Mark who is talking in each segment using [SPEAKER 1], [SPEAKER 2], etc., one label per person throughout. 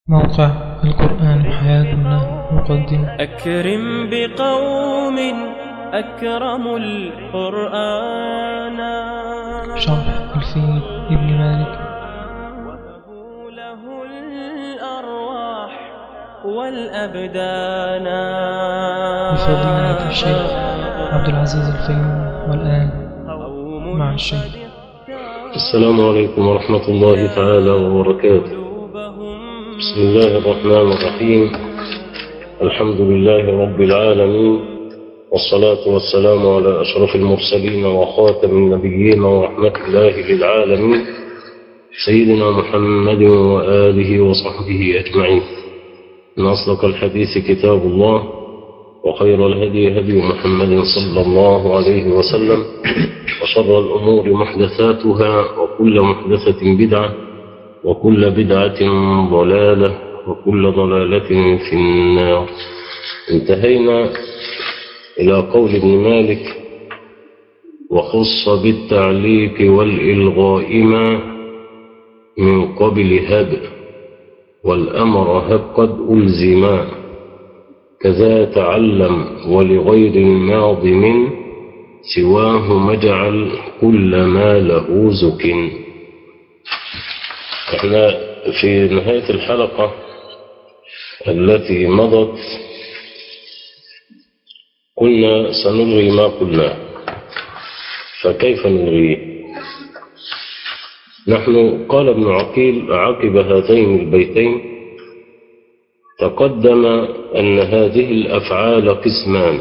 [SPEAKER 1] موقع القرآن حياتنا مقدم
[SPEAKER 2] أكرم بقوم أكرموا القرآن
[SPEAKER 1] شرح الفيل ابن مالك
[SPEAKER 2] وهبوا له الأرواح والأبدان
[SPEAKER 1] بفضيلة الشيخ عبد العزيز الفيوم والآن
[SPEAKER 2] قوم
[SPEAKER 1] مع الشيخ.
[SPEAKER 2] قد اختاروا
[SPEAKER 3] السلام عليكم ورحمة الله تعالى وبركاته
[SPEAKER 2] قلوبهم
[SPEAKER 3] بسم الله الرحمن الرحيم الحمد لله رب العالمين والصلاة والسلام على أشرف المرسلين وخاتم النبيين ورحمة الله للعالمين سيدنا محمد وآله وصحبه أجمعين إن أصدق الحديث كتاب الله وخير الهدي هدي محمد صلى الله عليه وسلم وشر الأمور محدثاتها وكل محدثة بدعة وكل بدعة ضلالة وكل ضلالة في النار انتهينا إلى قول ابن مالك وخص بالتعليق والإلغاء ما من قبل هب والأمر هب قد ألزما كذا تعلم ولغير الماض من سواه مجعل كل ما له زك احنا في نهاية الحلقة التي مضت قلنا سنلغي ما قلناه فكيف نلغيه نحن قال ابن عقيل عقب هذين البيتين تقدم أن هذه الأفعال قسمان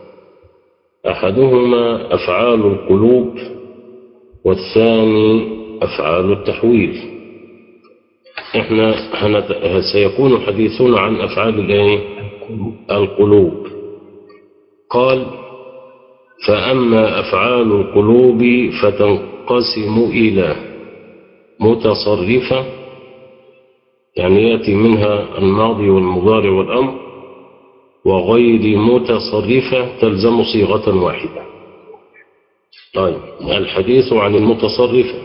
[SPEAKER 3] أحدهما أفعال القلوب والثاني أفعال التحويل احنا هنت... سيكون حديثنا عن أفعال الايه القلوب قال فأما أفعال القلوب فتنقسم إلى متصرفة يعني يأتي منها الماضي والمضارع والأمر وغير متصرفة تلزم صيغة واحدة طيب الحديث عن المتصرفة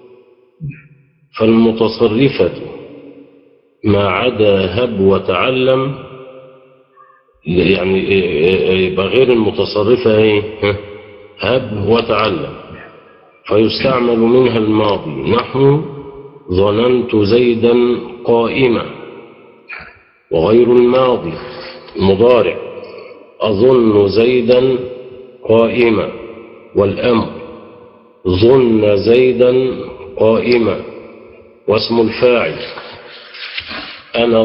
[SPEAKER 3] فالمتصرفة ما عدا هب وتعلم يعني يبقى غير المتصرفة ايه ها؟ هب وتعلم فيستعمل منها الماضي نحو ظننت زيدا قائما وغير الماضي مضارع أظن زيدا قائما والأمر ظن زيدا قائما واسم الفاعل أنا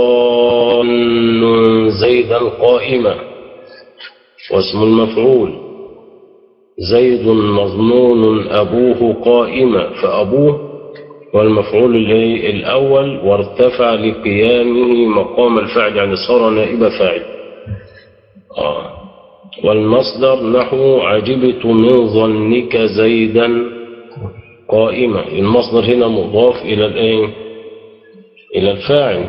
[SPEAKER 3] ظان زيدا قائما واسم المفعول زيد مظنون أبوه قائما فأبوه والمفعول الأول وارتفع لقيامه مقام الفاعل يعني صار نائب فاعل آه. والمصدر نحو عجبت من ظنك زيدا قائمة المصدر هنا مضاف إلى الإيه؟ إلى الفاعل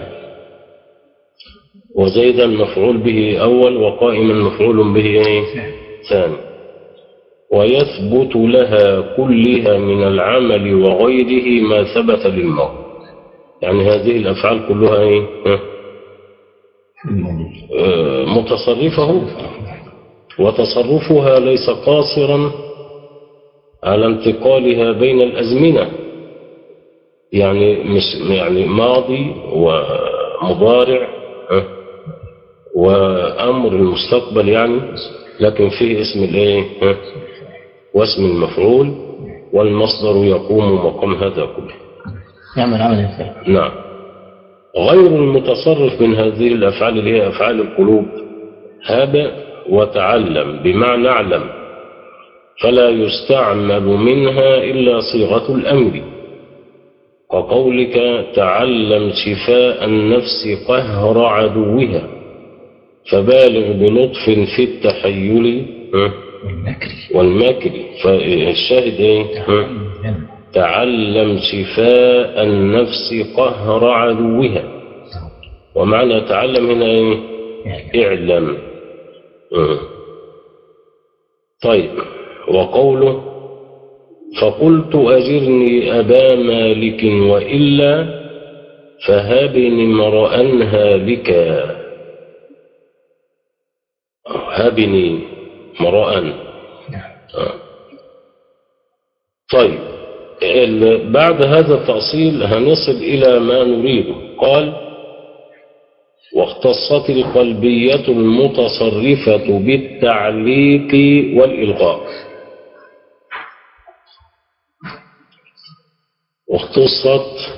[SPEAKER 3] وزيدا مفعول به أول وقائما مفعول به إيه؟ ثاني ويثبت لها كلها من العمل وغيره ما ثبت للماضي يعني هذه الأفعال كلها إيه؟ ها؟ آه، متصرفة وتصرفها ليس قاصرا على انتقالها بين الأزمنة يعني مش يعني ماضي ومضارع ها؟ وأمر المستقبل يعني لكن فيه اسم الايه ها؟ واسم المفعول والمصدر يقوم مقام هذا كله
[SPEAKER 4] يعمل عمل الفعل
[SPEAKER 3] نعم غير المتصرف من هذه الأفعال اللي هي أفعال القلوب هاب وتعلم بمعنى اعلم فلا يستعمل منها إلا صيغة الأمر كقولك تعلم شفاء النفس قهر عدوها فبالغ بلطف في التحيل ها؟
[SPEAKER 4] والمكر
[SPEAKER 3] والمكر فالشاهد ايه ها؟ تعلم شفاء النفس قهر عدوها ومعنى تعلم هنا ايه
[SPEAKER 4] يعني
[SPEAKER 3] اعلم مم. طيب وقوله فقلت أجرني أبا مالك وإلا فهبني امرأ هالكا هبني امرأ آه. طيب ال- بعد هذا التأصيل هنصل إلى ما نريده قال واختصت القلبية المتصرفة بالتعليق والإلغاء واختصت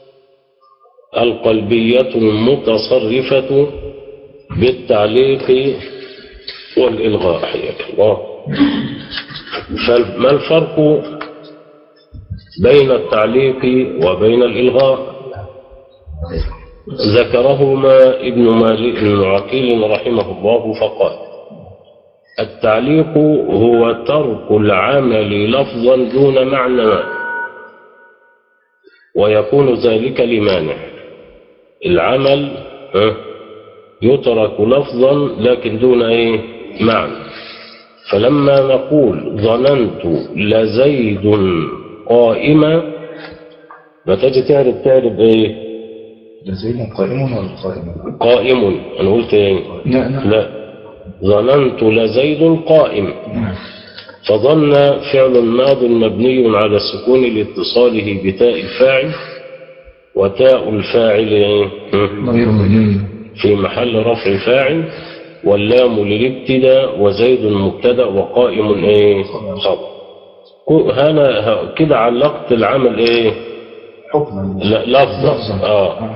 [SPEAKER 3] القلبية المتصرفة بالتعليق والإلغاء حياك الله فما الفرق بين التعليق وبين الإلغاء ذكرهما ابن مالك بن عقيل رحمه الله فقال التعليق هو ترك العمل لفظا دون معنى ويكون ذلك لمانع العمل ها، يترك لفظا لكن دون ايه معنى فلما نقول ظننت لزيد قائما فتجي تعرف تعرف ايه
[SPEAKER 5] لزينا قائم ولا قائم؟
[SPEAKER 3] قائم انا قلت ايه
[SPEAKER 5] لا لا
[SPEAKER 3] لا ظننت لزيد قائم فظن فعل ماض مبني على السكون لاتصاله بتاء الفاعل وتاء الفاعل إيه؟
[SPEAKER 5] ضمير مبني
[SPEAKER 3] في محل رفع فاعل واللام للابتداء وزيد مبتدا وقائم ايه خبر كو- هنا ه- كده علقت العمل ايه
[SPEAKER 5] حكما
[SPEAKER 3] لا لفظا
[SPEAKER 5] لفظا.
[SPEAKER 3] اه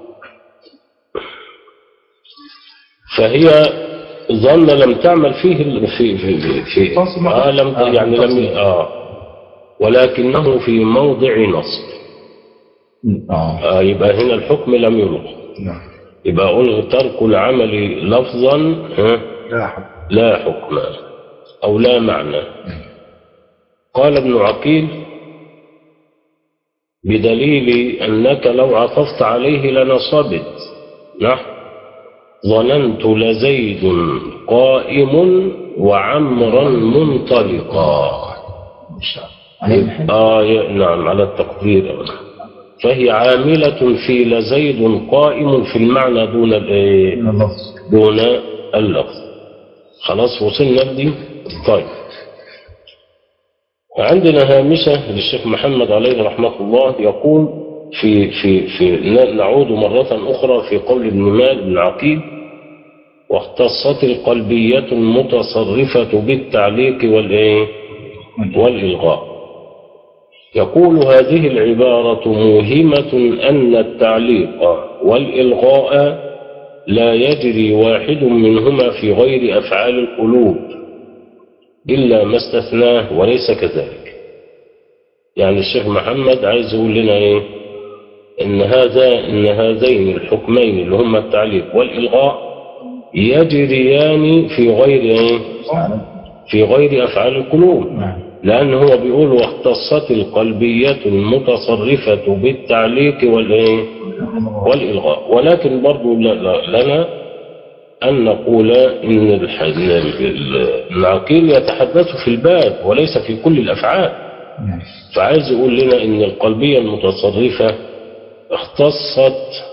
[SPEAKER 3] فهي ظن لم تعمل فيه ال- في في في, في
[SPEAKER 5] تصل
[SPEAKER 3] آه لم
[SPEAKER 5] آه،
[SPEAKER 3] يعني لم
[SPEAKER 5] تصل.
[SPEAKER 3] اه ولكنه في موضع نصب
[SPEAKER 5] اه
[SPEAKER 3] آه يبقى هنا الحكم لم يلغى
[SPEAKER 5] نعم
[SPEAKER 3] يبقى ألغى ترك العمل لفظا ها
[SPEAKER 5] لا حكم
[SPEAKER 3] لا حكم أو لا معنى قال ابن عقيل بدليل أنك لو عطفت عليه لنصبت نحو ظننت لزيد قائم وعمرا منطلقا
[SPEAKER 4] على المحل
[SPEAKER 3] آه ي- نعم على التقدير فهي عاملة في لزيد قائم في المعنى دون الإيه؟
[SPEAKER 5] من اللفظ
[SPEAKER 3] دون اللفظ خلاص وصلنا لدي طيب عندنا هامشة للشيخ محمد عليه رحمة الله يقول في في في ن- نعود مرة أخرى في قول ابن مال بن عقيل واختصت القلبية المتصرفة بالتعليق والإيه والإلغاء يقول هذه العبارة موهمة أن التعليق والإلغاء لا يجري واحد منهما في غير أفعال القلوب إلا ما استثناه وليس كذلك يعني الشيخ محمد عايز يقول لنا إيه إن هذا إن هذين الحكمين اللي هما التعليق والإلغاء يجريان في غير إيه في غير أفعال القلوب
[SPEAKER 4] نعم
[SPEAKER 3] لأن هو بيقول واختصت القلبية المتصرفة بالتعليق والإيه والإلغاء ولكن برضو ل- ل- لنا أن نقول إن الح- ال- العقيل يتحدث في الباب وليس في كل الأفعال
[SPEAKER 5] نعم
[SPEAKER 3] فعايز يقول لنا إن القلبية المتصرفة اختصت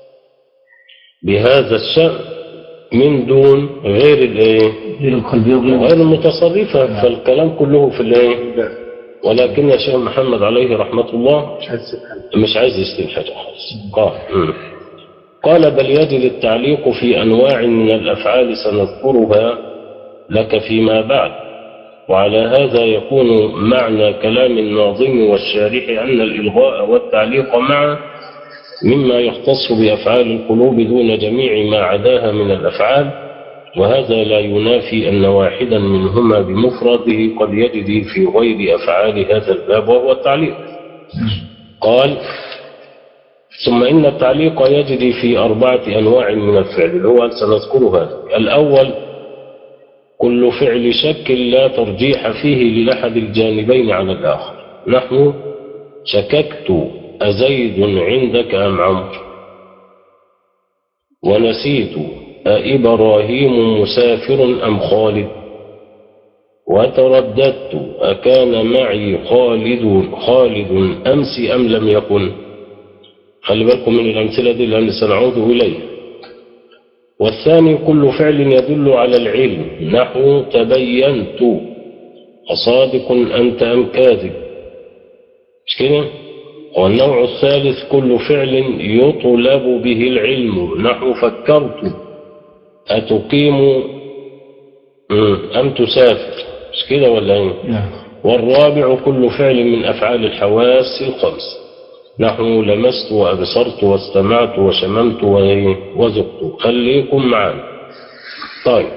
[SPEAKER 3] بهذا الشأن من دون غير الإيه
[SPEAKER 4] غير القلبي وغير
[SPEAKER 3] غير المتصرفة فالكلام كله في الإيه ولكن يا شيخ محمد عليه رحمة الله
[SPEAKER 5] مش عايز تسأل
[SPEAKER 3] مش عايز يستلم حاجة خالص قال مم. قال بل يجري التعليق في أنواع من الأفعال سنذكرها لك فيما بعد وعلى هذا يكون معنى كلام الناظم والشارح أن الإلغاء والتعليق معا مما يختص بأفعال القلوب دون جميع ما عداها من الأفعال وهذا لا ينافي أن واحدا منهما بمفرده قد يجري في غير أفعال هذا الباب وهو التعليق قال ثم إن التعليق يجري في أربعة أنواع من الفعل اللي هو سنذكرها الأول كل فعل شك لا ترجيح فيه لأحد الجانبين على الآخر نحن شككت أزيد عندك أم عمرو ونسيت أإبراهيم مسافر أم خالد وترددت أكان معي خالد خالد أمس أم لم يكن خلي بالكم من الأمثلة دي لأن سنعود إليه والثاني كل فعل يدل على العلم نحو تبينت أصادق أنت أم كاذب مش كده والنوع الثالث كل فعل يطلب به العلم نحو فكرت أتقيم مم، أم تسافر مش كده ولا ايه
[SPEAKER 5] نعم
[SPEAKER 3] والرابع كل فعل من أفعال الحواس الخمس نحو لمست وأبصرت واستمعت وشممت و- وذقت خليكم معانا طيب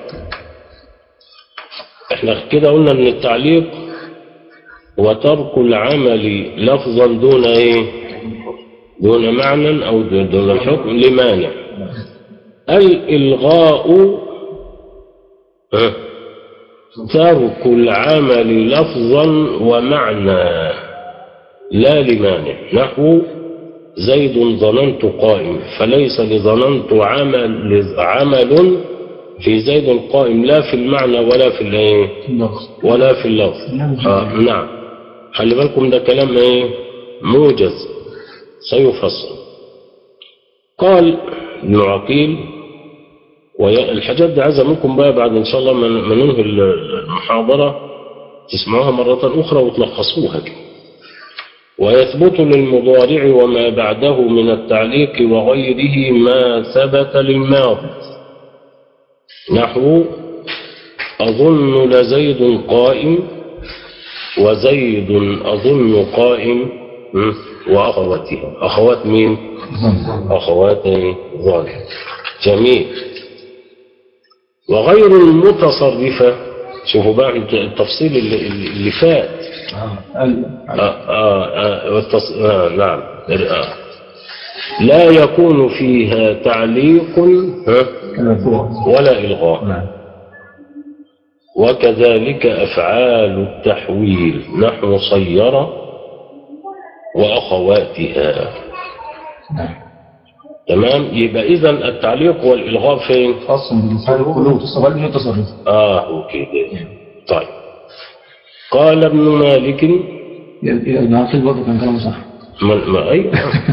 [SPEAKER 3] احنا كده قلنا ان التعليق وترك العمل لفظا دون ايه دون معنى او دون الحكم لمانع الالغاء ها، ترك العمل لفظا ومعنى لا لمانع نحو زيد ظننت قائم فليس لظننت عمل عمل في زيد قائم لا في المعنى ولا في الايه
[SPEAKER 5] اللفظ
[SPEAKER 3] ولا في اللفظ آه نعم خلي بالكم ده كلام ايه موجز سيفصل قال ابن عقيل والحاجات دي عايزة منكم بقى بعد ان شاء الله ما ما ننهي المحاضرة تسمعوها مرة أخرى وتلخصوها كده ويثبت للمضارع وما بعده من التعليق وغيره ما ثبت للماضي نحو أظن لزيد قائم وزيد أظن قائم م? وأخواتها أخوات مين؟ أخوات ظن جميل وغير المتصرفة شوفوا بقى التفصيل اللي, اللي فات
[SPEAKER 5] ال-
[SPEAKER 3] آه آه آه والتص... آه نعم آه. لا يكون فيها تعليق ها
[SPEAKER 5] المرفوع
[SPEAKER 3] ولا إلغاء
[SPEAKER 5] نعم
[SPEAKER 3] وكذلك أفعال التحويل نحو صير وأخواتها
[SPEAKER 5] نعم
[SPEAKER 3] تمام يبقى إذا التعليق والإلغاء فين
[SPEAKER 5] خاص بالخلوص والمتصرف
[SPEAKER 3] آه كده طيب قال ابن مالك
[SPEAKER 5] ابن عقيل برضه كان كلامه صح
[SPEAKER 3] ما ما أي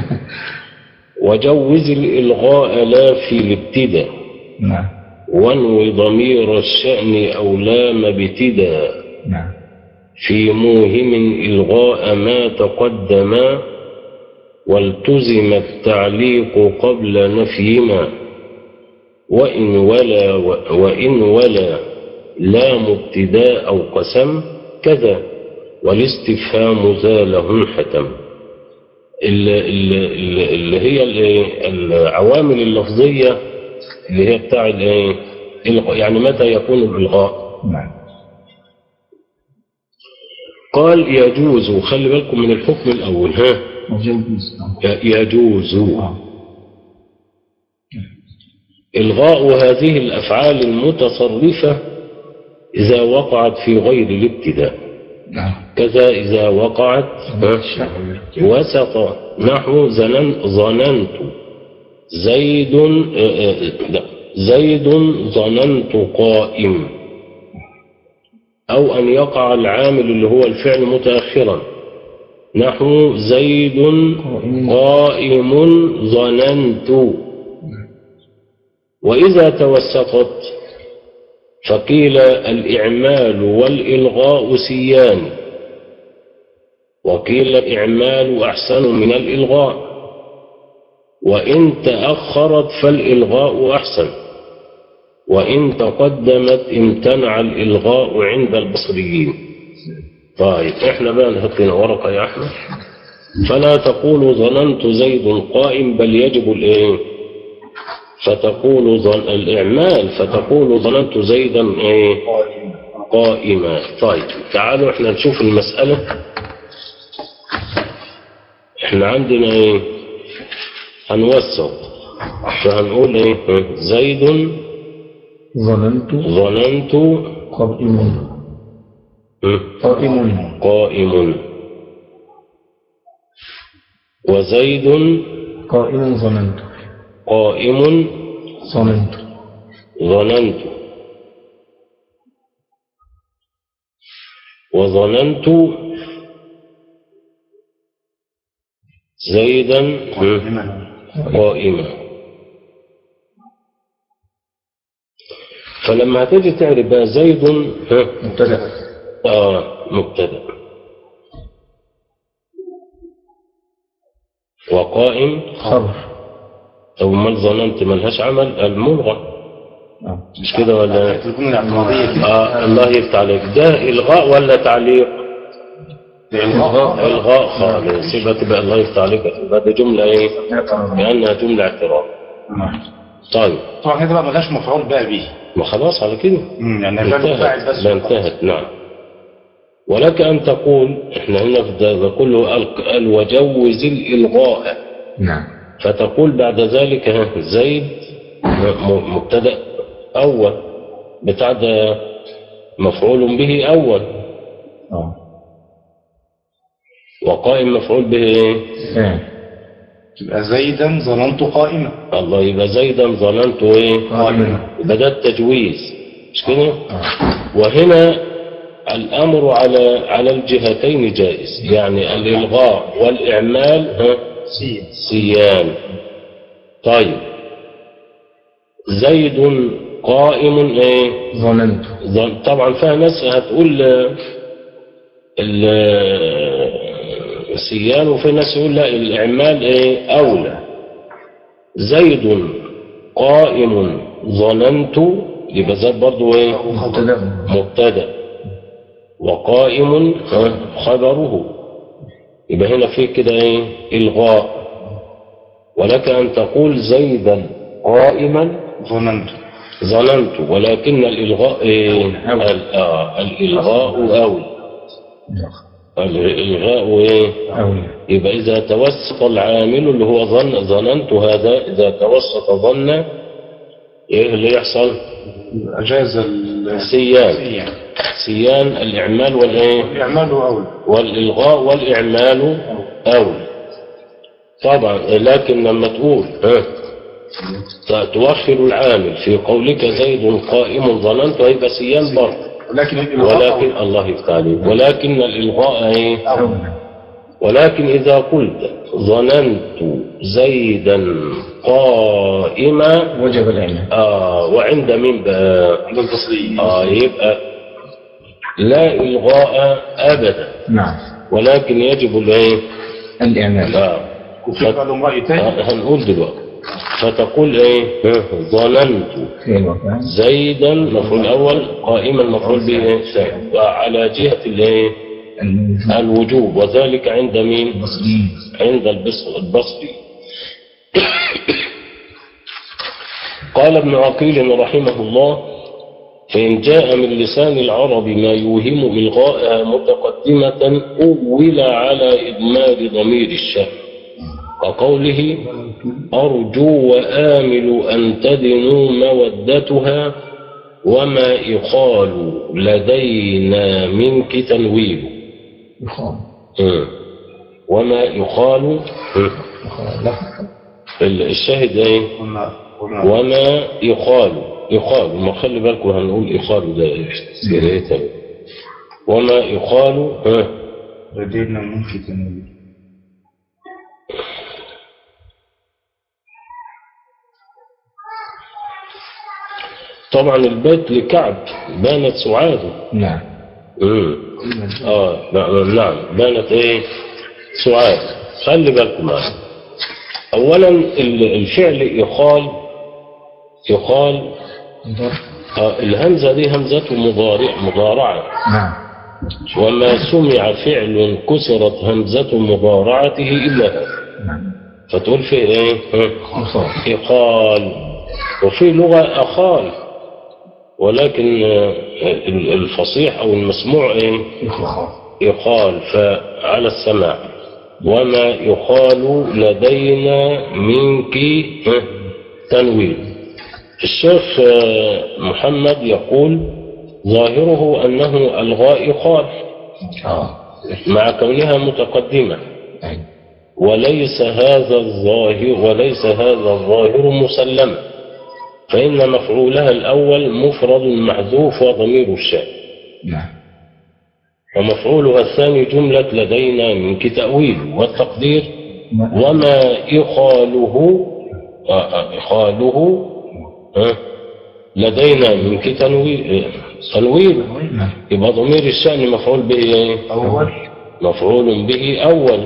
[SPEAKER 3] وجوز الإلغاء لا في الابتداء
[SPEAKER 5] نعم
[SPEAKER 3] وانوي ضمير الشأن أو لام ابتداء
[SPEAKER 5] نعم
[SPEAKER 3] في موهم إلغاء ما تقدم والتزم التعليق قبل نفي ما وإن ولا وإن ولا لام ابتداء أو قسم كذا والاستفهام زاله انحتم ال- ال- ال- اللي هي ال- العوامل اللفظية اللي هي بتاع الايه الغاء. يعني متى يكون الإلغاء
[SPEAKER 5] نعم
[SPEAKER 3] قال يجوز خلي بالكم من الحكم الأول ها
[SPEAKER 5] وجوز نعم.
[SPEAKER 3] ي- يجوز
[SPEAKER 5] آه.
[SPEAKER 3] إلغاء هذه الأفعال المتصرفة إذا وقعت في غير الابتداء
[SPEAKER 5] نعم
[SPEAKER 3] كذا إذا وقعت ها، وسط نحو زنن ظننت زيد آه، آه، لا زيد ظننت قائم أو أن يقع العامل اللي هو الفعل متأخرا نحو زيد قائم ظننت وإذا توسطت فقيل الإعمال والإلغاء سيان وقيل الإعمال أحسن من الإلغاء وإن تأخرت فالإلغاء أحسن وإن تقدمت امتنع الإلغاء عند البصريين طيب احنا بقى نحط لنا ورقة يا أحمد فلا تقول ظننت زيد قائم بل يجب الايه فتقول ظن الإعمال فتقول ظننت زيدا ايه قائما طيب تعالوا احنا نشوف المسألة احنا عندنا ايه هنوسط فهنقول ايه زيد
[SPEAKER 5] ظننت
[SPEAKER 3] ظننت
[SPEAKER 5] قائم
[SPEAKER 3] م?
[SPEAKER 5] قائم
[SPEAKER 3] قائم وزيد
[SPEAKER 5] قائم ظننت
[SPEAKER 3] قائم
[SPEAKER 5] ظننت
[SPEAKER 3] ظننت وظننت زيدا م، قائما فلما هتيجي تعرف بقى زيد ها
[SPEAKER 5] مبتدأ
[SPEAKER 3] آه مبتدأ وقائم
[SPEAKER 5] خبر
[SPEAKER 3] أو من ظننت ملهاش عمل الملغى
[SPEAKER 5] آه.
[SPEAKER 3] مش كده ولا
[SPEAKER 6] الجملة الاعتراضية
[SPEAKER 3] آه الله يفتح عليك ده إلغاء ولا تعليق
[SPEAKER 6] الإلغاء
[SPEAKER 3] إلغاء خالص يبقى تبقى الله يفتح عليك يبقى دي جملة إيه لأنها جملة اعتراض طيب
[SPEAKER 6] طبعا هنا بقى ملهاش مفعول بقى به
[SPEAKER 3] ما خلاص على كده
[SPEAKER 6] مم، يعني فعل فاعل
[SPEAKER 3] انتهت
[SPEAKER 6] بس
[SPEAKER 3] لا انتهت نعم ولك أن تقول احنا هنا في ده ده كله ال- قال وجوز الإلغاء
[SPEAKER 5] نعم
[SPEAKER 3] فتقول بعد ذلك ها، زيد م- م- مبتدأ أول بتاع ده مفعول به أول
[SPEAKER 5] اه
[SPEAKER 3] وقائم مفعول به إيه؟
[SPEAKER 5] ثاني
[SPEAKER 6] تبقى زيدا ظننت قائما
[SPEAKER 3] الله يبقى زيدا ظننت ايه
[SPEAKER 5] قائما
[SPEAKER 3] يبقى ده التجويز مش كده
[SPEAKER 5] آه.
[SPEAKER 3] وهنا الامر على على الجهتين جائز يعني الالغاء والاعمال ها
[SPEAKER 6] سين
[SPEAKER 3] سيان طيب زيد قائم ايه
[SPEAKER 5] ظننت
[SPEAKER 3] ظن- طبعا فيها ناس هتقول آه، ال سيان وفي ناس يقول لا الاعمال ايه اولى زيد قائم ظننت يبقى زاد برضو ايه
[SPEAKER 5] مبتدأ
[SPEAKER 3] مبتدا وقائم ها، خبره يبقى هنا في كده ايه الغاء ولك ان تقول زيدا قائما
[SPEAKER 6] ظننت
[SPEAKER 3] ظننت ولكن الالغاء ايه ال- آه، الالغاء اولى الالغاء ايه
[SPEAKER 5] أولى
[SPEAKER 3] يبقى إذا توسط العامل اللي هو ظن ظننت هذا إذا توسط ظن إيه اللي يحصل؟
[SPEAKER 6] أجاز ال
[SPEAKER 3] سيان
[SPEAKER 6] سين.
[SPEAKER 3] سيان الإعمال والإيه؟
[SPEAKER 6] إعماله أولى
[SPEAKER 3] والإلغاء والإعمال أولى طبعا لكن لما تقول ها ت- تؤخر العامل في قولك زيد قائم ظننت هيبقى سيان برضه
[SPEAKER 6] لكن الإلغاء
[SPEAKER 3] ولكن
[SPEAKER 6] أولى.
[SPEAKER 3] الله يفتح عليك ولكن الإلغاء إيه؟
[SPEAKER 5] أولى
[SPEAKER 3] ولكن إذا قلت ظننت زيدا قائما
[SPEAKER 5] وجب الإعلان
[SPEAKER 3] آه وعند من بقى
[SPEAKER 6] عند البصريين
[SPEAKER 3] آه يبقى لا إلغاء أبدا
[SPEAKER 5] نعم
[SPEAKER 3] ولكن يجب الايه
[SPEAKER 5] الإعلان
[SPEAKER 3] آه
[SPEAKER 6] وفي بقى لهم رأي تاني
[SPEAKER 3] آه، هنقول دلوقتي فتقول ايه ها، ظننت
[SPEAKER 5] في الوفاء
[SPEAKER 3] زيدا مفعول اول قائما مفعول به إيه؟ ثاني وعلى جهة الايه
[SPEAKER 5] الموجود
[SPEAKER 3] الوجوب وذلك عند مين
[SPEAKER 5] المصريين
[SPEAKER 3] عند البص- البصري قال ابن عقيل رحمه الله فإن جاء من لسان العرب ما يوهم إلغاءها متقدمة أول على إضمار ضمير الشأن كقوله أرجو وآمل أن تدنوا مودتها وما إخال لدينا منك تنويل
[SPEAKER 5] يخاف
[SPEAKER 3] مم. وما يقال مم. ال- الشاهد ايه
[SPEAKER 6] وما وما
[SPEAKER 3] وما يقال يقال ما خلي بالكم هنقول يقال ده ايه إيه تاني. وما يقال ها
[SPEAKER 6] لدينا منك تنوير
[SPEAKER 3] طبعا البيت لكعب بانت سعاده
[SPEAKER 5] نعم
[SPEAKER 3] مم. اه نعم نعم بانت ايه سعاد خلي بالكم معايا اولا ال- الفعل يقال يقال آه الهمزه دي همزه مضارع مضارعه
[SPEAKER 5] نعم
[SPEAKER 3] وما سمع فعل كسرت همزه مضارعته الا هذا
[SPEAKER 5] نعم
[SPEAKER 3] فتقول في ايه ها؟
[SPEAKER 5] يخاف
[SPEAKER 3] إقال وفي لغة أخال ولكن آه، ال- الفصيح أو المسموع إيه
[SPEAKER 5] يخاف
[SPEAKER 3] يقال فعلى السماع وما يقال لدينا منك ها، تنوين الشيخ آه، محمد يقول ظاهره أنه الغاء يقال
[SPEAKER 5] اه
[SPEAKER 3] مع كونها متقدمة
[SPEAKER 5] أي.
[SPEAKER 3] وليس هذا الظاهر وليس هذا الظاهر مسلما فإن مفعولها الأول مفرد محذوف وضمير الشاء
[SPEAKER 5] نعم
[SPEAKER 3] ومفعولها الثاني جملة لدينا منك تأويل والتقدير وما إخاله آه، آه، إخاله آه، لدينا منك تنويل آه، تنويل
[SPEAKER 5] نعم
[SPEAKER 3] يبقى ضمير الشأن مفعول به إيه؟
[SPEAKER 6] أول
[SPEAKER 3] مفعول به أول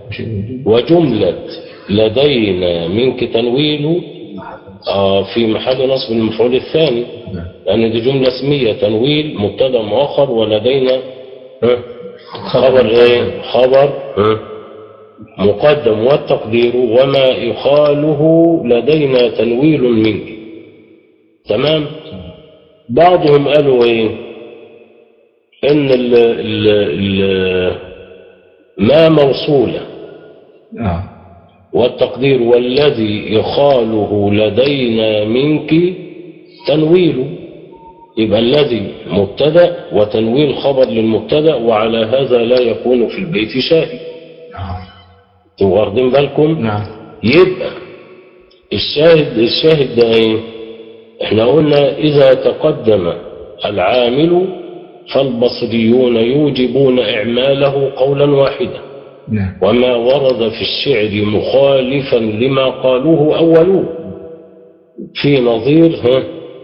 [SPEAKER 3] وجملة لدينا منك تنويل آه في محل نصب المفعول الثاني لأن دي جملة اسمية تنويل مبتدا مؤخر ولدينا ها، خبر ايه خبر ها، مقدم والتقدير وما يخاله لدينا تنويل منك تمام بعضهم قالوا ايه ان ال ال ال ما موصوله
[SPEAKER 5] آه
[SPEAKER 3] والتقدير والذي يخاله لدينا منك تنويل يبقى الذي مبتدا وتنويل خبر للمبتدا وعلى هذا لا يكون في البيت شاهد
[SPEAKER 5] آه
[SPEAKER 3] انتوا واخدين بالكم
[SPEAKER 5] نعم
[SPEAKER 3] يبقى الشاهد الشاهد ده ايه احنا قلنا اذا تقدم العامل فالبصريون يوجبون اعماله قولا واحدا
[SPEAKER 5] نعم
[SPEAKER 3] وما ورد في الشعر مخالفا لما قالوه أولوه في نظير ها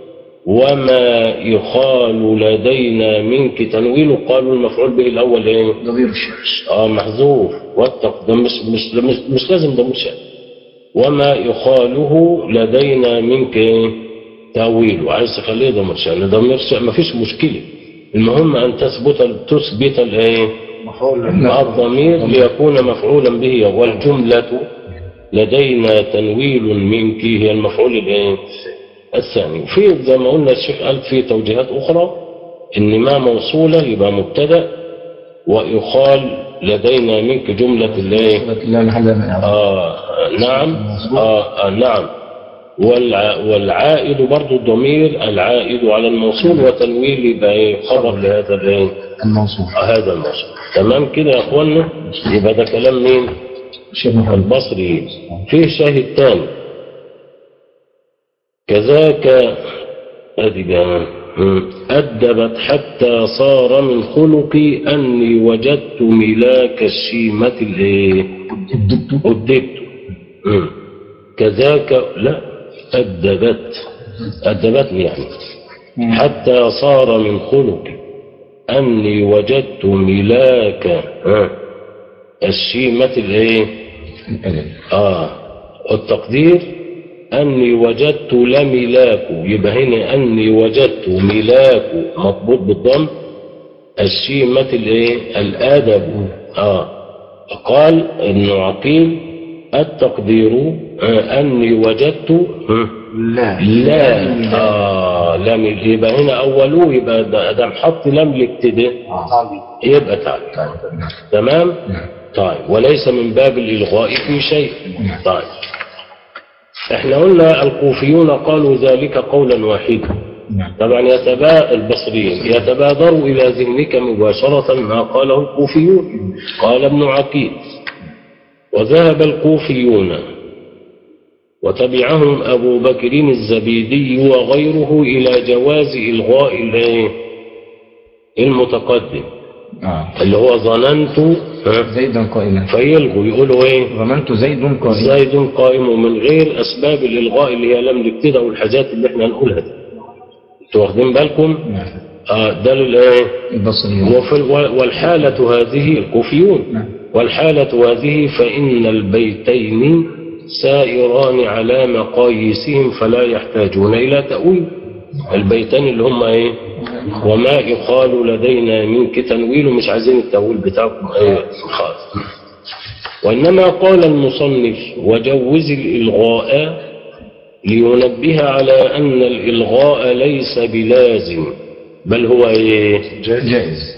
[SPEAKER 3] وما يخال لدينا منك تنويل قالوا المفعول به الأول إيه؟
[SPEAKER 5] نظير الشمس
[SPEAKER 3] آه محذوف واتق ده مش, مش, مش, مش لازم ده مش وما يخاله لدينا منك إيه؟ تأويله عايز تخليه ضمير شأن ضمير شأن مفيش مشكلة المهم أن تثبت تثبت الإيه؟
[SPEAKER 6] مفعول
[SPEAKER 3] مع الضمير ليكون مفعولا به والجملة لدينا تنويل منك هي المفعول الايه؟ الثاني في زي ما قلنا الشيخ قال في توجيهات أخرى إن ما موصولة يبقى مبتدأ ويقال لدينا منك جملة الايه؟
[SPEAKER 5] لا محل من إعراب
[SPEAKER 3] آه نعم آه آه نعم والع والعائد برضو الضمير العائد على الموصول وتنويل يبقى إيه؟ خبر لهذا الايه؟
[SPEAKER 5] الموصول
[SPEAKER 3] هذا الموصول تمام كده يا اخوانا يبقى ده كلام مين
[SPEAKER 5] شيخ محمد
[SPEAKER 3] البصري فيه شاهد تاني كذاك ادي بقى مم. أدبت حتى صار من خلقي أني وجدت ملاك الشيمة الإيه؟
[SPEAKER 5] الدبت
[SPEAKER 3] أدبت مم. كذاك لا أدبت أدبتني يعني حتى صار من خلقي أني وجدت ملاك ها، الشيمة الإيه؟
[SPEAKER 5] الألف
[SPEAKER 3] آه التقدير أني وجدت لملاك يبقى هنا أني وجدت ملاك مضبوط بالضم الشيمة الإيه؟ الأدب آه قال ابن عقيل التقدير آه أني وجدت ها،
[SPEAKER 6] لا
[SPEAKER 3] لا آه لم يبقى هنا أولوه يبقى ده ده محط لم الابتداء يبقى تعالى تمام
[SPEAKER 5] نعم
[SPEAKER 3] طيب وليس من باب الإلغاء في شيء
[SPEAKER 5] نعم.
[SPEAKER 3] طيب احنا قلنا الكوفيون قالوا ذلك قولا واحدا
[SPEAKER 5] نعم
[SPEAKER 3] طبعا يتبا البصريين يتبادر إلى ذهنك مباشرة ما قاله الكوفيون قال ابن عقيل وذهب الكوفيون وتبعهم أبو بكر الزبيدي وغيره إلى جواز إلغاء الإيه؟ المتقدم
[SPEAKER 5] آه
[SPEAKER 3] اللي هو ظننت ها،
[SPEAKER 5] زيد قائما
[SPEAKER 3] فيلغوا يقولوا ايه
[SPEAKER 5] ظننت زيد قائما
[SPEAKER 3] زيد قائم من غير اسباب الالغاء اللي هي لم الابتداء والحاجات اللي احنا هنقولها دي انتوا واخدين بالكم
[SPEAKER 5] نعم
[SPEAKER 3] آه ده للايه
[SPEAKER 5] البصري
[SPEAKER 3] وفي الو- والحالة هذه الكوفيون
[SPEAKER 5] نعم.
[SPEAKER 3] والحالة هذه فإن البيتين سائران على مقاييسهم فلا يحتاجون إلى تأويل البيتين اللي هم ايه وما يقال لدينا منك تنويل مش عايزين التأويل بتاعكم ايه خالص وإنما قال المصنف وجوز الإلغاء لينبه على أن الإلغاء ليس بلازم بل هو إيه
[SPEAKER 5] جائز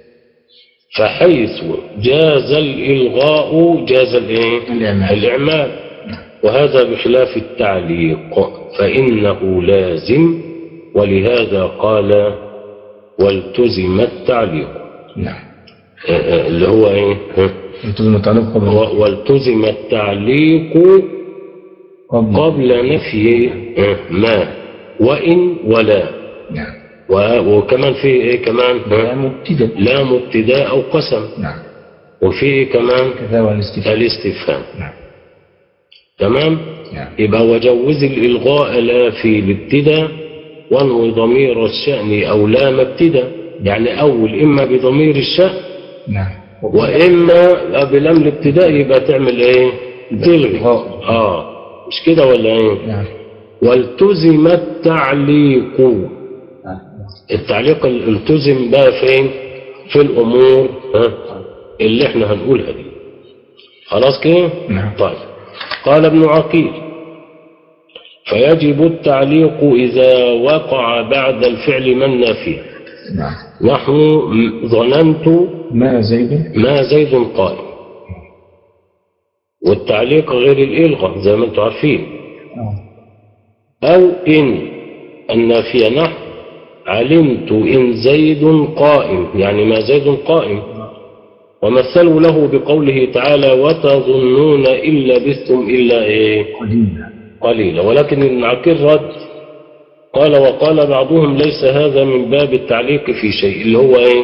[SPEAKER 3] فحيث جاز الإلغاء جاز الإيه
[SPEAKER 5] الإعمال.
[SPEAKER 3] الإعمال وهذا بخلاف التعليق فإنه لازم ولهذا قال والتزم التعليق
[SPEAKER 5] نعم
[SPEAKER 3] آه، آه، اللي هو إيه ها؟
[SPEAKER 5] التزم التعليق قبل
[SPEAKER 3] و- والتزم التعليق
[SPEAKER 5] قبل
[SPEAKER 3] قبل نفي آه، ما وإن ولا
[SPEAKER 5] نعم
[SPEAKER 3] و- وكمان في إيه كمان
[SPEAKER 5] لا
[SPEAKER 3] ها؟
[SPEAKER 5] مبتدأ
[SPEAKER 3] لا مبتداء أو قسم
[SPEAKER 5] نعم
[SPEAKER 3] وفيه كمان
[SPEAKER 5] كذا والاستفهام
[SPEAKER 3] الاستفهام
[SPEAKER 5] نعم
[SPEAKER 3] تمام
[SPEAKER 5] نعم
[SPEAKER 3] يبقى وجوز الإلغاء لا في الابتداء وانوي ضمير الشأن أو لام ابتداء يعني أول إما بضمير الشأن
[SPEAKER 5] نعم
[SPEAKER 3] وإما بلام الابتداء يبقى تعمل إيه تلغي
[SPEAKER 5] إلغاء.
[SPEAKER 3] آه مش كده ولا إيه
[SPEAKER 5] نعم
[SPEAKER 3] والتزم التعليق التعليق ال- التزم بقى فين في الأمور ها اللي احنا هنقولها دي خلاص كده
[SPEAKER 5] نعم.
[SPEAKER 3] طيب قال ابن عقيل فيجب التعليق إذا وقع بعد الفعل من نافيه
[SPEAKER 5] نعم
[SPEAKER 3] نحن م- ظننت
[SPEAKER 5] ما زيد
[SPEAKER 3] ما زيد قائم والتعليق غير الإلغة زي ما انتم عارفين
[SPEAKER 5] آه.
[SPEAKER 3] أو إن النافية نحو علمت إن زيد قائم يعني ما زيد قائم ومثلوا له بقوله تعالى وتظنون إن لبثتم إلا إيه
[SPEAKER 5] قديما
[SPEAKER 3] قليلا ولكن ابن عقيل رد قال وقال بعضهم ليس هذا من باب التعليق في شيء اللي هو إيه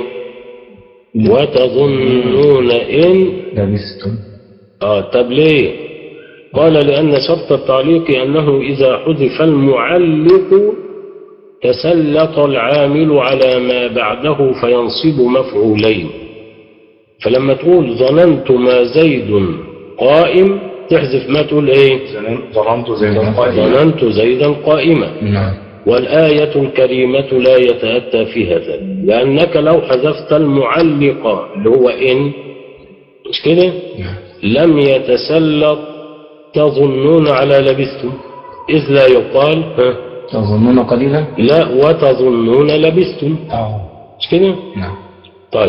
[SPEAKER 3] وتظنون إن
[SPEAKER 5] لبستم
[SPEAKER 3] آه طب ليه قال لأن شرط التعليق أنه إذا حذف المعلق تسلط العامل على ما بعده فينصب مفعولين فلما تقول ظننت ما زيد قائم تحذف ما تقول ايه
[SPEAKER 6] ظلمت زي ما قال
[SPEAKER 3] ظننت زيدا قائما
[SPEAKER 5] نعم
[SPEAKER 3] والآية الكريمة لا يتأتى فيها ذلك لأنك لو حذفت المعلق اللي هو إن مش كده
[SPEAKER 5] نعم
[SPEAKER 3] لم يتسلط تظنون على لبثتم إذ لا يقال ها
[SPEAKER 5] تظنون قليلا
[SPEAKER 3] لا وتظنون لبثتم
[SPEAKER 5] آه.
[SPEAKER 3] مش كده
[SPEAKER 5] نعم
[SPEAKER 3] طيب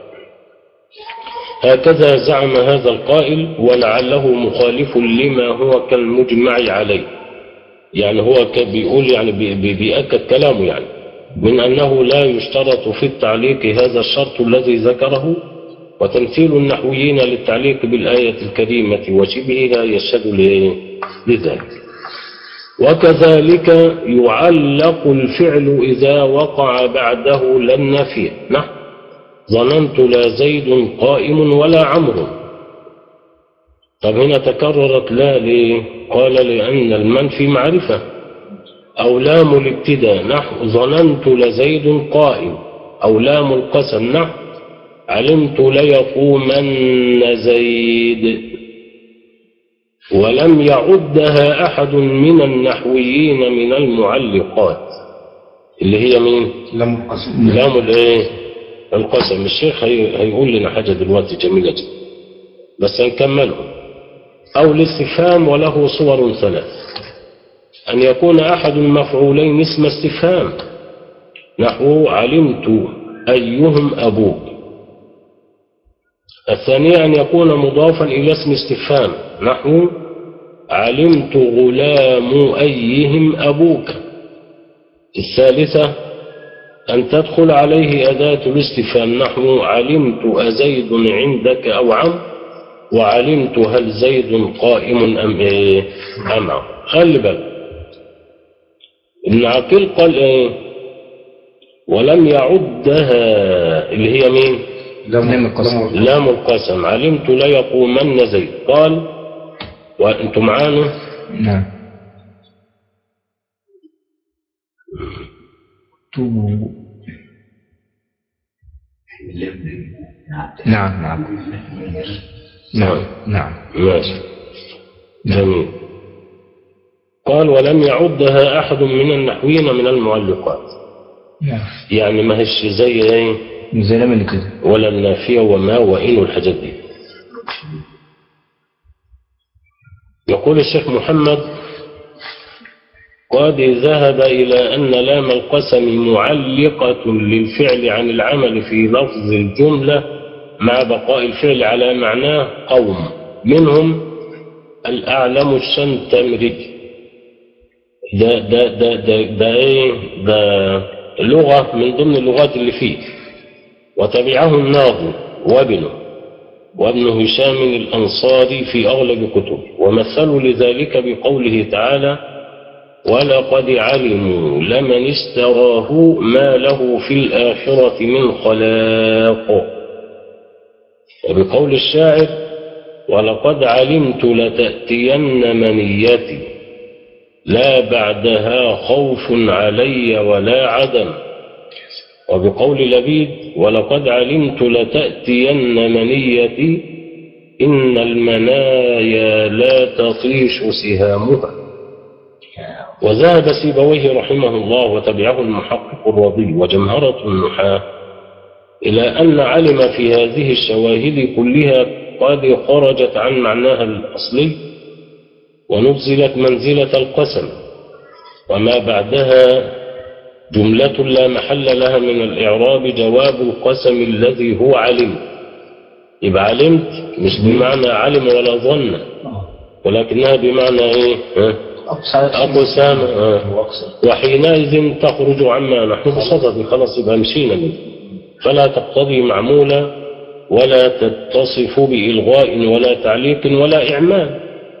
[SPEAKER 3] هكذا زعم هذا القائل ولعله مخالف لما هو كالمجمع عليه يعني هو ك- بيقول يعني بي- بي- بيأكد كلامه يعني من أنه لا يشترط في التعليق هذا الشرط الذي ذكره وتمثيل النحويين للتعليق بالآية الكريمة وشبهها يشهد ل- لذلك وكذلك يعلق الفعل إذا وقع بعده لا النافية نحو ظننت لا زيد قائم ولا عمرو طب هنا تكررت لا ليه قال لأن المنفي معرفة أو لام الابتداء نحو ظننت لزيد قائم أو لام القسم نحو علمت ليقومن زيد ولم يعدها أحد من النحويين من المعلقات اللي هي مين
[SPEAKER 6] لم القسم
[SPEAKER 3] لام الايه القسم الشيخ هي- هيقول لنا حاجة دلوقتي جميلة جدا بس هنكملهم أو الاستفهام وله صور ثلاث أن يكون أحد المفعولين اسم استفهام نحو علمت أيهم أبوك الثانية أن يكون مضافا إلى اسم استفهام نحو علمت غلام أيهم أبوك الثالثة أن تدخل عليه أداة الاستفهام نحو علمت أزيد عندك أو عم وعلمت هل زيد قائم أم إيه أم عم خلي بالك ابن عقيل قال إيه ولم يعدها اللي هي مين
[SPEAKER 6] لم
[SPEAKER 5] القسم.
[SPEAKER 3] لام القسم علمت لا يقومن زيد قال وأنتم معانا
[SPEAKER 5] نعم تو نعم نعم نعم نعم
[SPEAKER 3] ماشي جميل قال ولم يعدها أحد من النحويين من المعلقات
[SPEAKER 5] نعم
[SPEAKER 3] يعني ما هيش زي ايه
[SPEAKER 5] زي لما اللي كده
[SPEAKER 3] ولا النافية وما وإن والحاجات دي يقول الشيخ محمد قد ذهب إلى أن لام القسم معلقة للفعل عن العمل في لفظ الجملة مع بقاء الفعل على معناه قوم منهم الأعلم الشنتمري ده ده ده ده ده ايه ده لغة من ضمن اللغات اللي فيه وتبعه الناظم وابنه وابن هشام الأنصاري في أغلب كتبه ومثلوا لذلك بقوله تعالى ولقد علموا لمن اشتراه ما له في الآخرة من خلاق وبقول الشاعر ولقد علمت لتأتين منيتي لا بعدها خوف علي ولا عدم وبقول لبيد ولقد علمت لتأتين منيتي إن المنايا لا تطيش سهامها وذهب سيبويه رحمه الله وتبعه المحقق الرضي وجمهرة النحاة إلى أن علم في هذه الشواهد كلها قد خرجت عن معناها الأصلي ونزلت منزلة القسم وما بعدها جملة لا محل لها من الإعراب جواب القسم الذي هو علم يبقى علمت مش بمعنى علم ولا ظن ولكنها بمعنى ايه ها؟ أقسام آه. وحينئذ تخرج عما نحن بصدد خلاص يبقى مشينا منه فلا تقتضي معمولا ولا تتصف بإلغاء ولا تعليق ولا إعمال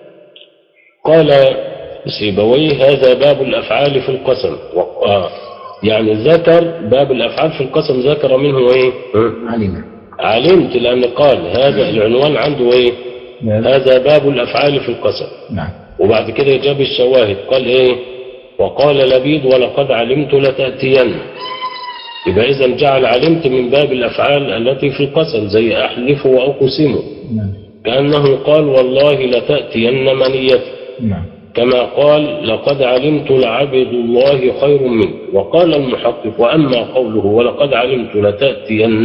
[SPEAKER 3] قال سيبويه هذا باب الأفعال في القسم و- آه. يعني ذكر باب الأفعال في القسم ذكر منه إيه ها؟
[SPEAKER 5] علم
[SPEAKER 3] علمت لأن قال هذا العنوان عنده إيه هذا باب الأفعال في القسم
[SPEAKER 5] نعم
[SPEAKER 3] وبعد كده جاب الشواهد قال ايه وقال لبيد ولقد علمت لتأتين يبقى إذا جعل علمت من باب الأفعال التي في القسم زي أحلف وأقسم
[SPEAKER 5] نعم
[SPEAKER 3] كأنه قال والله لتأتين منيتي
[SPEAKER 5] نعم
[SPEAKER 3] كما قال لقد علمت لعبد الله خير منك وقال المحقق وأما قوله ولقد علمت لتأتين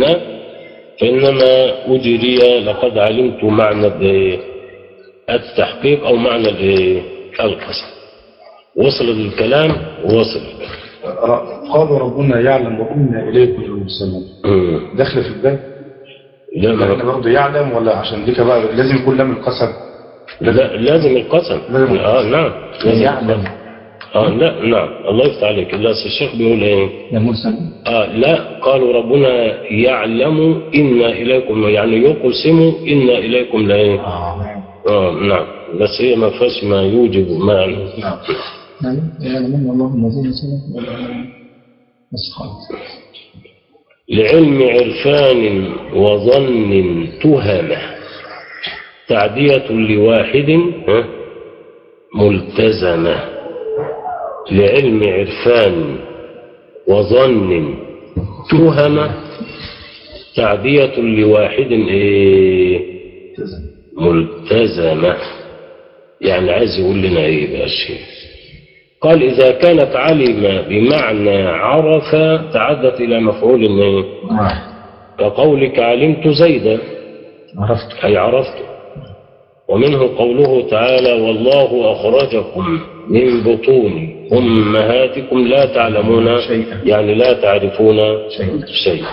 [SPEAKER 3] فإنما أجري لقد علمت معنى الإيه؟ التحقيق أو معنى الإيه؟ القسم وصل الكلام وصل
[SPEAKER 6] قالوا ربنا يعلم وإنا إليكم المرسلون
[SPEAKER 3] مم.
[SPEAKER 6] داخل في الباب
[SPEAKER 3] لا
[SPEAKER 6] احنا
[SPEAKER 3] ما-
[SPEAKER 6] برضه يعلم ولا عشان ديك بقى لازم يكون لام القسم
[SPEAKER 3] لا لازم القسم
[SPEAKER 6] لازم
[SPEAKER 3] اه نعم لازم
[SPEAKER 5] يعلم
[SPEAKER 3] القسم. اه لا نعم الله يفتح عليك لا أصل الشيخ بيقول ايه
[SPEAKER 5] يا مرسل
[SPEAKER 3] آه لا قالوا ربنا يعلم إنا إليكم يعني يقسم إنا إليكم لا
[SPEAKER 5] آه
[SPEAKER 3] آه نعم بس هي ما فيهاش ما يوجب ما
[SPEAKER 6] نعم
[SPEAKER 5] نعم يعلمون الله الذين سلم بس خلاص
[SPEAKER 3] لعلم عرفان وظن تهمة تعدية لواحد ها، ملتزمة لعلم عرفان وظن تهمة تعدية لواحد إيه ملتزمة يعني عايز يقول لنا ايه بقى الشيخ قال إذا كانت علم بمعنى عرف تعدت إلى مفعول إيه؟ كقولك علمت زيدا
[SPEAKER 5] عرفت
[SPEAKER 3] أي عرفت ومنه قوله تعالى والله أخرجكم من بطون أمهاتكم لا تعلمون
[SPEAKER 5] شيئا.
[SPEAKER 3] يعني لا تعرفون
[SPEAKER 5] شيء
[SPEAKER 3] شيئا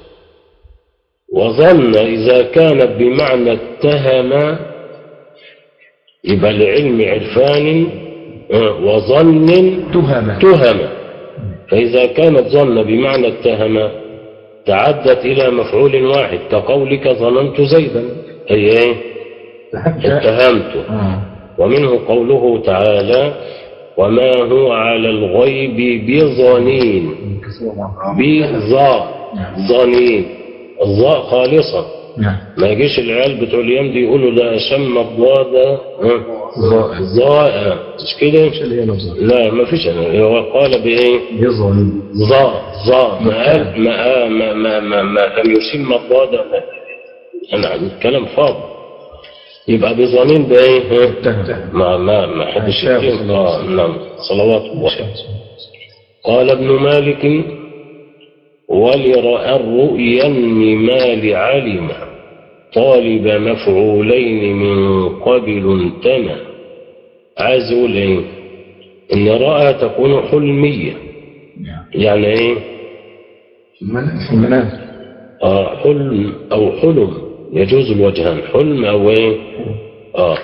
[SPEAKER 3] وظن إذا كانت بمعنى اتهم يبقى لعلم عرفان آه، وظن
[SPEAKER 5] تهمة
[SPEAKER 3] تهم فإذا كانت ظن بمعنى اتهم تعدت إلى مفعول واحد كقولك ظننت زيدا أي إيه اتهمت
[SPEAKER 5] آه.
[SPEAKER 3] ومنه قوله تعالى وما هو على الغيب بظنين بظاء ظنين الظاء خالصة
[SPEAKER 5] نعم
[SPEAKER 3] ما يجيش العيال بتوع اليوم دي يقولوا ده شم الضاد
[SPEAKER 5] ظاء
[SPEAKER 3] ظاء مش كده
[SPEAKER 5] اللي هي لفظة
[SPEAKER 3] لا ما فيش أنا هو قال بإيه
[SPEAKER 5] يظن
[SPEAKER 3] ظاء ظاء ما قال ما ما ما ما, ما لم يسم الضاد أنا الكلام فاضي يبقى بظنين بإيه ها؟ ما ما ما حدش
[SPEAKER 5] شاف
[SPEAKER 3] يتم آه نعم صلوات الله قال ابن مالك ولرأى الرؤيا النمال علم طالب مفعولين من قبل انتمى عايز يقول ايه ان رأى تكون حلمية يعني ايه
[SPEAKER 5] في المنام
[SPEAKER 3] آه حلم او حلم يجوز الوجهان حلم او ايه اه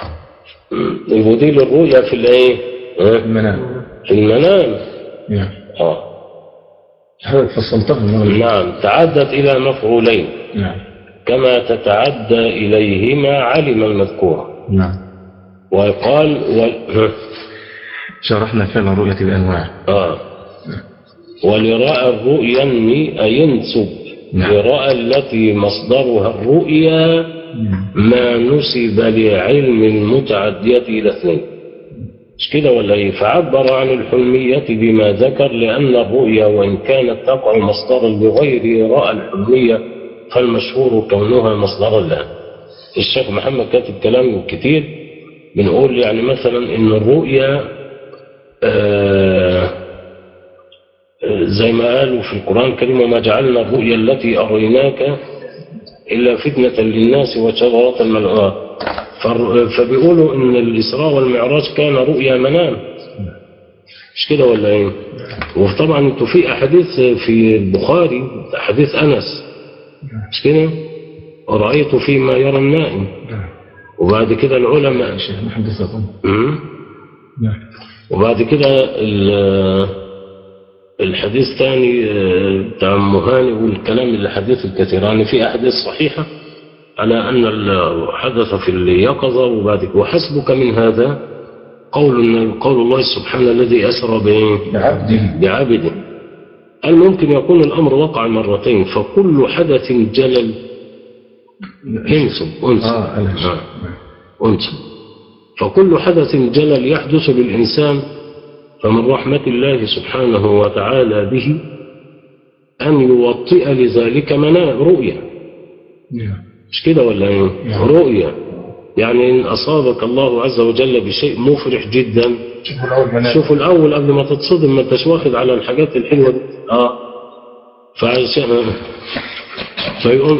[SPEAKER 3] يبديل الرؤيا في الايه آه؟
[SPEAKER 5] المنام
[SPEAKER 3] في المنام
[SPEAKER 5] نعم
[SPEAKER 3] اه
[SPEAKER 5] هذا فصلتها المغرب
[SPEAKER 3] نعم تعدت إلى مفعولين
[SPEAKER 5] نعم
[SPEAKER 3] كما تتعدى إليهما علم المذكور
[SPEAKER 5] نعم
[SPEAKER 3] وقال و...
[SPEAKER 5] شرحنا فعل الرؤية بأنواع
[SPEAKER 3] آه. ولراء الرؤيا أي ينسب لرأى التي مصدرها الرؤيا ما نسب لعلم المتعدية إلى اثنين مش كده ولا ايه فعبر عن الحلمية بما ذكر لأن الرؤيا وإن كانت تقع مصدرا لغير رأى الحلمية فالمشهور كونها مصدرا لها الشيخ محمد كاتب كلام كتير بنقول يعني مثلا ان الرؤيا آه آه، زي ما قالوا في القرآن الكريم وما جعلنا الرؤيا التي أريناك إلا فتنة للناس وشجرة الملعونة فالر- فبيقولوا إن الإسراء والمعراج كان رؤيا منام مش كده ولا إيه؟ وطبعا انتوا في أحاديث في البخاري أحاديث أنس مش كده؟ ورأيت فيما يرى النائم وبعد كده العلماء
[SPEAKER 4] شيخ محدثكم
[SPEAKER 3] مم. وبعد كده ال- الحديث تاني آه، بتاع أم هاني والكلام الحديث الكثير يعني في أحاديث صحيحة على أن ال- حدث في اليقظة وبعد كده وحسبك من هذا قول قول الله سبحانه الذي أسرى بإيه؟
[SPEAKER 4] بعبده
[SPEAKER 3] بعبده قال ممكن يكون الأمر وقع مرتين فكل حدث جلل انسب انسب
[SPEAKER 4] آه، أنا-
[SPEAKER 3] آه. انسب فكل حدث جلل يحدث بالإنسان فمن رحمة الله سبحانه وتعالى به أن يوطئ لذلك منا رؤيا مش كده ولا ايه؟ رؤيا يعني إن أصابك الله عز وجل بشيء مفرح جدا
[SPEAKER 6] شوفوا الأول منام
[SPEAKER 3] شوفوا الأول قبل ما تتصدم ما انتش واخد على الحاجات الحلوة دي اه فعشان فيقول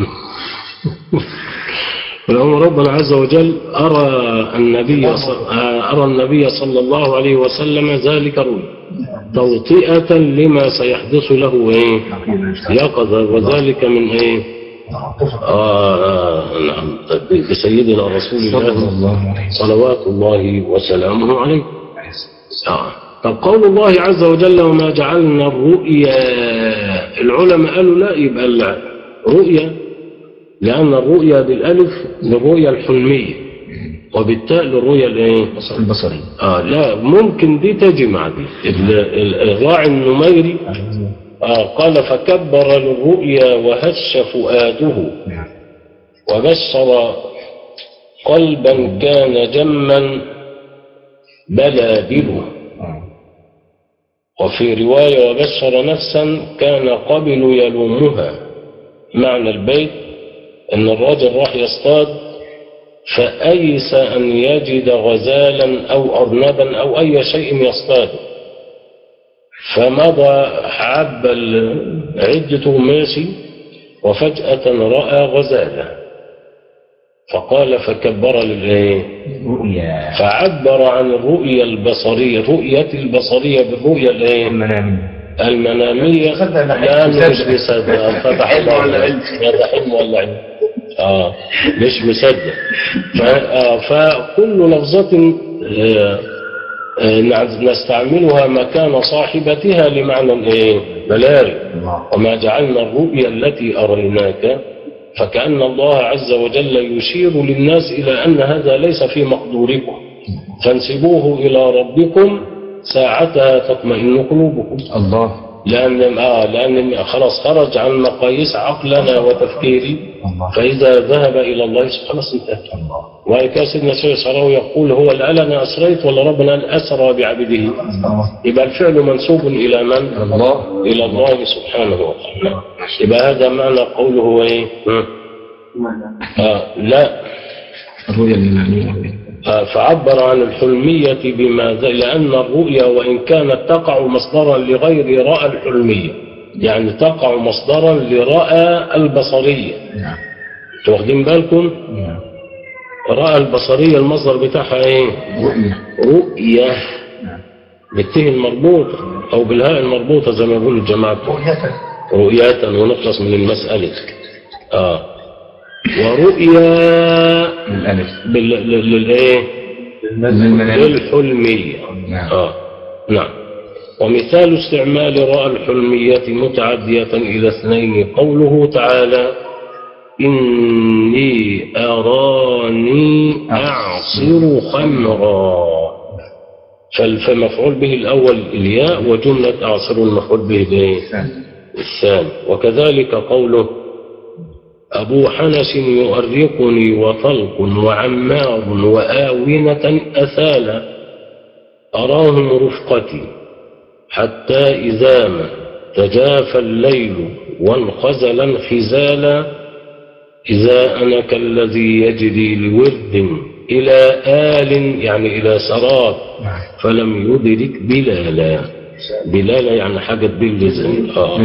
[SPEAKER 3] فيقول ربنا عز وجل أرى النبي ص- آه، أرى النبي صلى الله عليه وسلم ذلك رؤيا توطئة لما سيحدث له إيه يقظة وذلك من إيه آه آه، نعم بسيدنا رسول
[SPEAKER 4] صلى
[SPEAKER 3] الله
[SPEAKER 4] الله عليه وسلم
[SPEAKER 3] صلوات الله وسلامه عليه آه. طب قول الله عز وجل وما جعلنا الرؤيا العلماء قالوا لا يبقى الرؤيا لأن الرؤيا بالألف للرؤيا الحلمية وبالتاء للرؤيا الايه؟
[SPEAKER 4] البصري
[SPEAKER 3] آه لا ممكن دي تجمع دي ال- ال- الراعي النميري آه قال فكبر للرؤيا وهش فؤاده وبشر قلبا كان جما بلادله وفي رواية وبشر نفسا كان قبل يلومها معنى البيت ان الراجل راح يصطاد فأيس أن يجد غزالا أو أرنبا أو أي شيء يصطاده فمضى عب ال- عدته ماشي وفجأة رأى غزالة فقال فكبر للإيه
[SPEAKER 4] رؤيا
[SPEAKER 3] فعبر عن الرؤية البصرية الرؤية البصرية بالرؤية الإيه
[SPEAKER 4] المنام
[SPEAKER 3] المنامية
[SPEAKER 4] خدها ده
[SPEAKER 3] لا
[SPEAKER 4] حلم
[SPEAKER 3] مش مصدق فتح
[SPEAKER 4] حلم
[SPEAKER 3] الله
[SPEAKER 4] ولا
[SPEAKER 3] عليك.
[SPEAKER 4] علم؟
[SPEAKER 3] هذا حلم ولا علم اه مش مصدق ف- آه، فكل لفظة آه، آه، نع- نستعملها مكان صاحبتها لمعنى ايه بلاغي وما جعلنا الرؤيا التي أريناك فكأن الله عز وجل يشير للناس إلى أن هذا ليس في مقدوركم فانسبوه إلى ربكم ساعتها تطمئن قلوبكم
[SPEAKER 4] الله
[SPEAKER 3] لأن آه لأن خلاص خرج عن مقاييس عقلنا وتفكيري
[SPEAKER 4] الله
[SPEAKER 3] فإذا ذهب إلى الله خلاص انتهى وكان سيدنا سيد صراوي يقول هو الآن أنا أسريت ولا ربنا قال أسرى بعبده يبقى الفعل منسوب إلى من؟
[SPEAKER 4] الله
[SPEAKER 3] إلى الله سبحانه وتعالى يبقى هذا معنى قوله هو إيه؟ ها؟ آه لا
[SPEAKER 4] الرؤيا المنامية
[SPEAKER 3] آه، فعبر عن الحلمية بما ذا- لأن الرؤيا وإن كانت تقع مصدرا لغير رأى الحلمية يعني تقع مصدرا لرأى البصرية
[SPEAKER 4] نعم
[SPEAKER 3] انتوا واخدين بالكم
[SPEAKER 4] نعم
[SPEAKER 3] رأى البصرية المصدر بتاعها ايه
[SPEAKER 4] رؤيا
[SPEAKER 3] رؤية بالته المربوطة أو بالهاء المربوطة زي ما بيقولوا الجماعة بتوع. رؤية ونخلص من المسألة آه ورؤيا
[SPEAKER 4] الألف
[SPEAKER 3] بال... لل- للايه
[SPEAKER 4] للمنام
[SPEAKER 3] للحلمية
[SPEAKER 4] نعم
[SPEAKER 3] آه. نعم ومثال استعمال راء الحلمية متعدية إلى اثنين قوله تعالى إني أراني أعصر خمرا فال- فالمفعول به الأول الياء وجملة أعصر المفعول به الإيه؟ الثاني وكذلك قوله أبو حنس يؤرقني وطلق وعمار وآونة أثالا أراهم رفقتي حتى إذا ما تجافى الليل وانخزل انخزالا إذا أنا كالذي يجري لورد إلى آل يعني إلى سراب فلم يدرك بلالا بلالا يعني حاجة باللزم آه.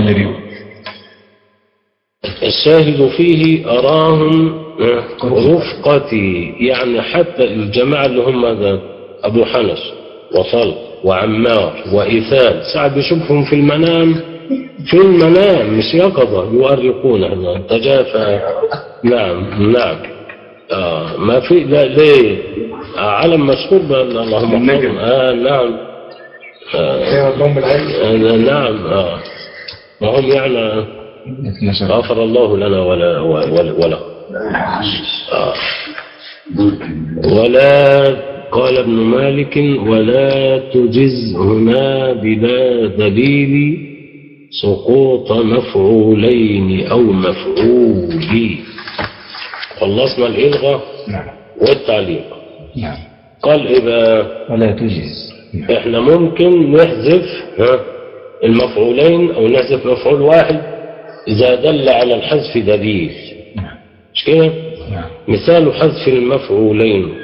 [SPEAKER 3] الشاهد فيه أراهم رفقتي يعني حتى الجماعة اللي هم ذا أبو حنس وطلق وعمار وإيثان ساعة بيشوفهم في المنام في المنام مش يقظة يؤرقون هذا تجافى نعم نعم آه ما في لا ليه آه علم مشهور بأن اللهم
[SPEAKER 6] النجم.
[SPEAKER 3] آه نعم آه
[SPEAKER 6] ايوه اللهم العين
[SPEAKER 3] آه نعم آه وهم يعني غفر الله لنا ولا ولا ولا آه. ولا قال ابن مالك ولا تجز هنا بلا دليل سقوط مفعولين أو مفعول خلصنا الإلغاء
[SPEAKER 4] نعم
[SPEAKER 3] والتعليق
[SPEAKER 4] نعم
[SPEAKER 3] قال إيه بقى
[SPEAKER 4] ولا تجز
[SPEAKER 3] احنا ممكن نحذف ها المفعولين او نحذف مفعول واحد اذا دل على الحذف دليل
[SPEAKER 4] نعم
[SPEAKER 3] مش كده
[SPEAKER 4] نعم
[SPEAKER 3] مثال حذف المفعولين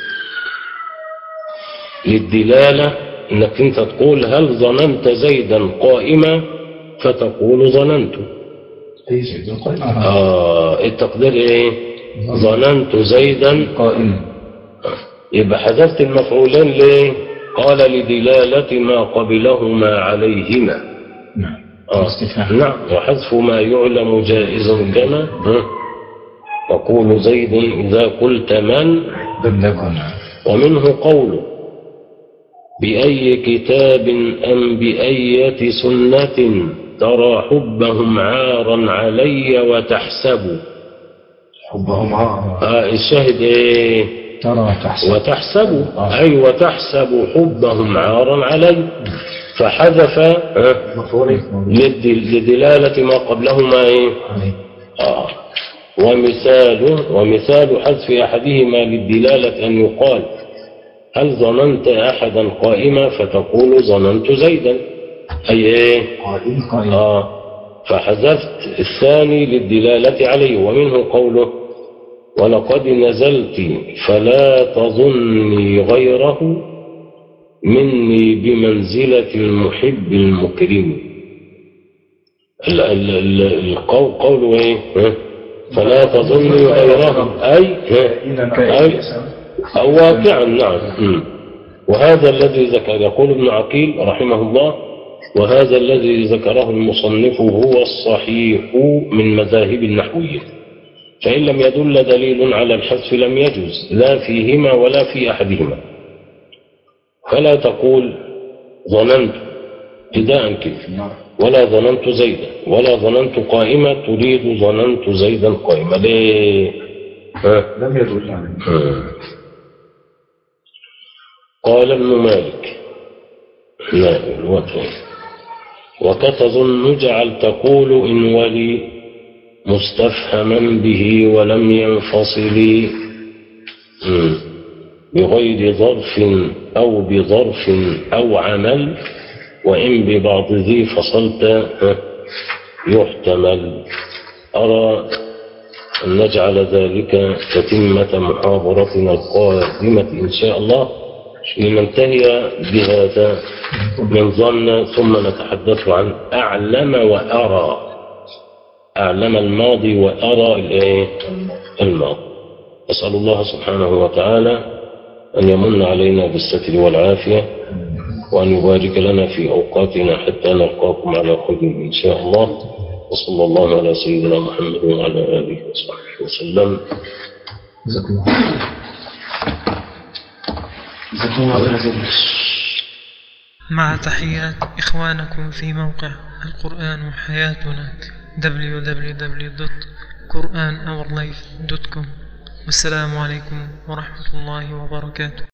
[SPEAKER 3] للدلالة انك انت تقول هل ظننت زيدا قائما فتقول ظننت
[SPEAKER 6] اي زيد قائم
[SPEAKER 3] آه التقدير ايه ظننت زيدا
[SPEAKER 4] قائم
[SPEAKER 3] يبقى حذفت المفعولين ليه قال لدلالة ما قبلهما عليهما
[SPEAKER 4] نعم
[SPEAKER 3] آه.
[SPEAKER 4] استفهام.
[SPEAKER 3] نعم وحذف ما يعلم جائز كما ها؟ وقول زيد إذا قلت من
[SPEAKER 4] لكم
[SPEAKER 3] ومنه قوله بأي كتاب أم بأية سنة ترى حبهم عارا علي وتحسب
[SPEAKER 6] حبهم عار
[SPEAKER 3] آه الشاهد إيه
[SPEAKER 4] ترى تحسن
[SPEAKER 3] وتحسب أي وتحسب حبهم عارا علي فحذف ها؟
[SPEAKER 6] مفعولين
[SPEAKER 3] للد- لدلالة ما قبلهما إيه؟ آه. ومثاله ومثال حذف أحدهما للدلالة أن يقال هل ظننت أحدا قائما فتقول ظننت زيدا أي إيه
[SPEAKER 6] قائم
[SPEAKER 4] قائم
[SPEAKER 3] آه فحذفت الثاني للدلالة عليه ومنه قوله ولقد نزلت فلا تظني غيره مني بمنزلة المحب المكرم ال- ال- ال- القول قوله ايه ها؟ فلا تظني غيره اي ها؟ اي أو واقعا نعم مم. وهذا الذي ذكر يقول ابن عقيل رحمه الله وهذا الذي ذكره المصنف هو الصحيح من مذاهب النحويين فإن لم يدل دليل على الحذف لم يجوز لا فيهما ولا في أحدهما فلا تقول ظننت ابتداء كيف ولا ظننت زيدا ولا ظننت قائمة تريد ظننت زيدا قائمة ليه ها
[SPEAKER 6] لم يدل عليه
[SPEAKER 3] قال ابن مالك لا الوجه وكتظن جعل تقول إن ولي مستفهما به ولم ينفصل مم. بغير ظرف أو بظرف أو عمل وإن ببعض ذي فصلت ها، يحتمل أرى أن نجعل ذلك تتمة محاضرتنا القادمة إن شاء الله لننتهي بهذا من ظن ثم نتحدث عن أعلم وأرى أعلم الماضي وأرى الإيه؟ الماضي أسأل الله سبحانه وتعالى أن يمن علينا بالستر والعافية وأن يبارك لنا في أوقاتنا حتى نلقاكم على خير إن شاء الله وصلى الله على سيدنا محمد وعلى آله وصحبه وسلم
[SPEAKER 4] جزاكم الله جزاكم الله خير
[SPEAKER 1] مع تحيات إخوانكم في موقع القرآن حياتنا www.quranourlife.com والسلام عليكم ورحمة الله وبركاته